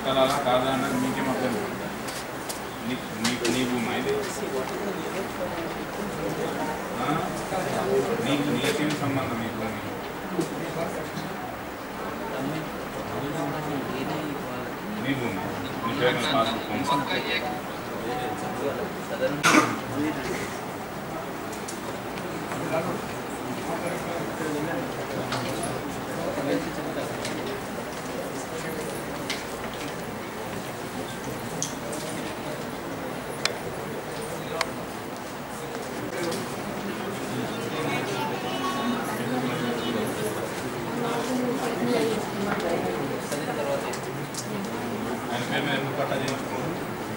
పక్కలాలా కాదా అన్నది మీకేం అర్థం కాదు. నీ- నీకు నీ భూమా ఇది ఆ? నీకు నీకేం సంబంధం ఈ భూమి నీ భూమి నీ పేరు మీద పాస్బుక్ ఉందా? ఆయన పేరు మీద ఎందుకు పట్టా చేయించుకోండి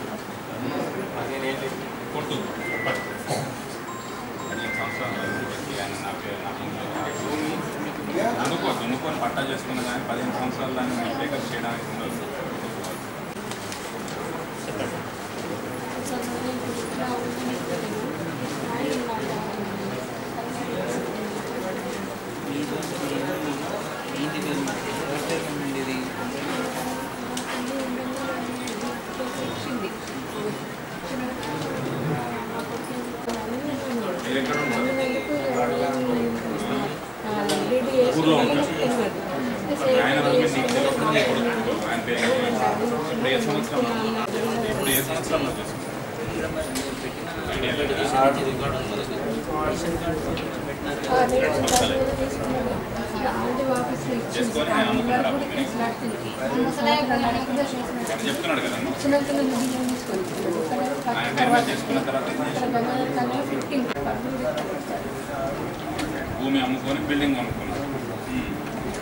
కొట్టు పట్టు పదిహేను సంవత్సరాలు అయింది. ఆయన నా పేరు నా భూమి అనుకో దున్నుకొని పట్టా చేసుకున్న కానీ పదిహేను సంవత్సరాలు దాన్ని మిస్టేకప్ చేయడానికి ఉండదు మీరు ఎక్కడ ఉంటారు ఊర్లో ఉంటారు ఆయన భూమి నీకు తెలియకుండా నీ కొడుకు ఆయన పేరు మీద ఇప్పుడు ఏ సంవత్సరంలో ఇప్పుడు ఏ సంవత్సరంలో చేసుకుంటారు ఐడియా లేదా? చేసుకొని ఆయన అమ్ముకున్నాడు ఆ భూమిని ఆయన చెప్తున్నాడు కదా ఆయన పేరు మీద చేసుకున్న తర్వాత భూమి అమ్ముకొని బిల్డింగ్ అమ్ముకున్నాడు ఉమ్.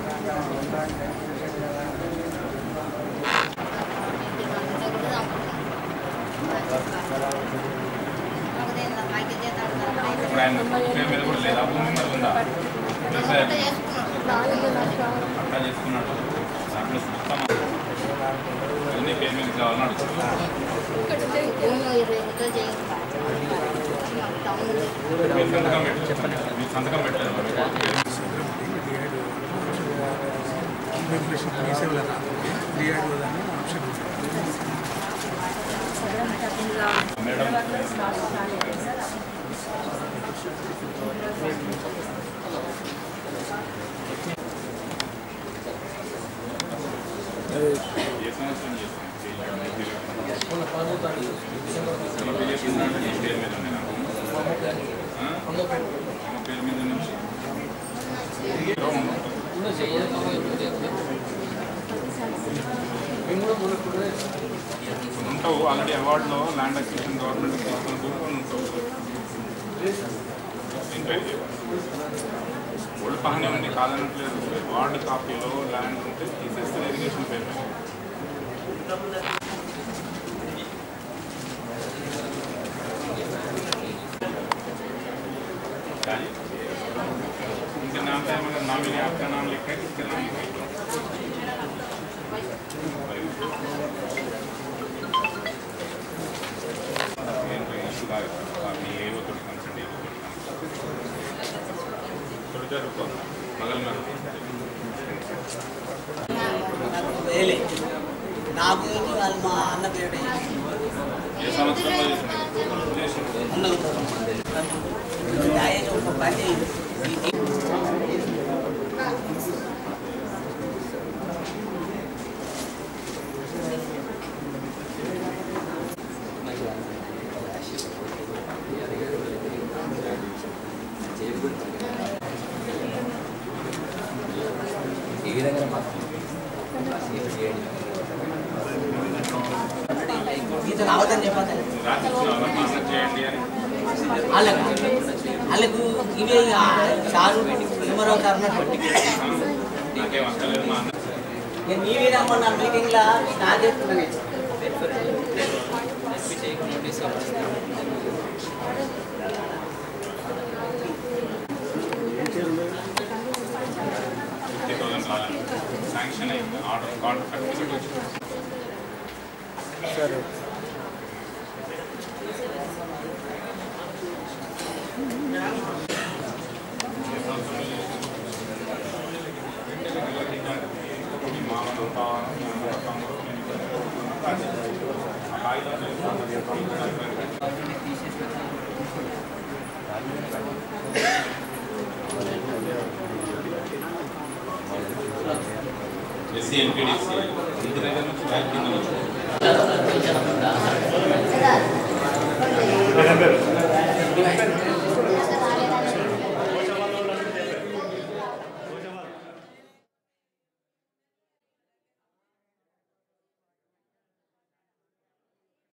ఇప్పుడు ఆయన పేరు మీద కూడా లేదా భూమి మరి ఉందా వ్యవసాయం పట్టా చేసుకున్నాడు దాంట్లో మొత్తం అన్ని పేరు మీద కావాలని అడుగుతున్నాడు మీరు సంతకం పెట్టారు మీరు సంతకం పెట్టారు ఇన్ఫర్మేషన్ మీసేవలో రాకపోతే రియాడ్ అని ఆప్షన్ ఉంటుంది మేడం ఏ సంవత్సరం చేస్తాను చేసుకున్నాడు నీ పేరు మీద ఉంది నాకు ఆ? అమ్మ పేరు మీద నుంచి ఉంటావు ఆల్రెడీ అవార్డులో ల్యాండ్ అక్విజిషన్ గవర్నమెంట్ తీసుకుని కూర్చొని ఉంటావు ఎంక్వైరీ చేయాలి ఓల్డ్ పహనే ఉంది కాదనట్లేదు వార్డు కాపీలో ల్యాండ్ ఉంటే తీసేస్తే ఇరిగేషన్ పేరు మీద. కానీ इनके नाम पे मगर नॉमिनी आपका नाम लिखा है किसके नाम लिखा है ఏంటో ఇష్యూ కాదు మీ ఏవో తోటి కన్సల్ట్ ఏవో తోటి थोड़ी देर रुको बगल में रुको వేలే నాకు ఏంటి వాళ్ళు మా అన్న పేరు ఏ సంవత్సరంలో చేసింది చేసింది ఉన్నది దయచేసి ఒక పని ఈ- ఈ విధంగా మాకు మీతో రావద్దని చెప్పండి రాత్రి వాళ్ళ మాసం చేయండి అని వాళ్ళకు వాళ్ళకు ఇవే చారు భీమరావు సార్ అన్నట్టు పట్టి నాకేం అక్కర్లేదు మా అన్న నేను మీ మీద మొన్న మీటింగ్లో స్టార్ట్ చేస్తున్నాను ఫిఫ్టీ థౌసండ్ రాలేదు శాంక్షన్ అయింది ఆర్డర్ కార్డు సర్టిఫికెట్ వచ్చింది సరే ఈ మామూలు తమ్ముడు ఎస్సీ ఎంపీడీసీ ఇంటి దగ్గర నుంచి బ్యాంక్ కింద నుంచి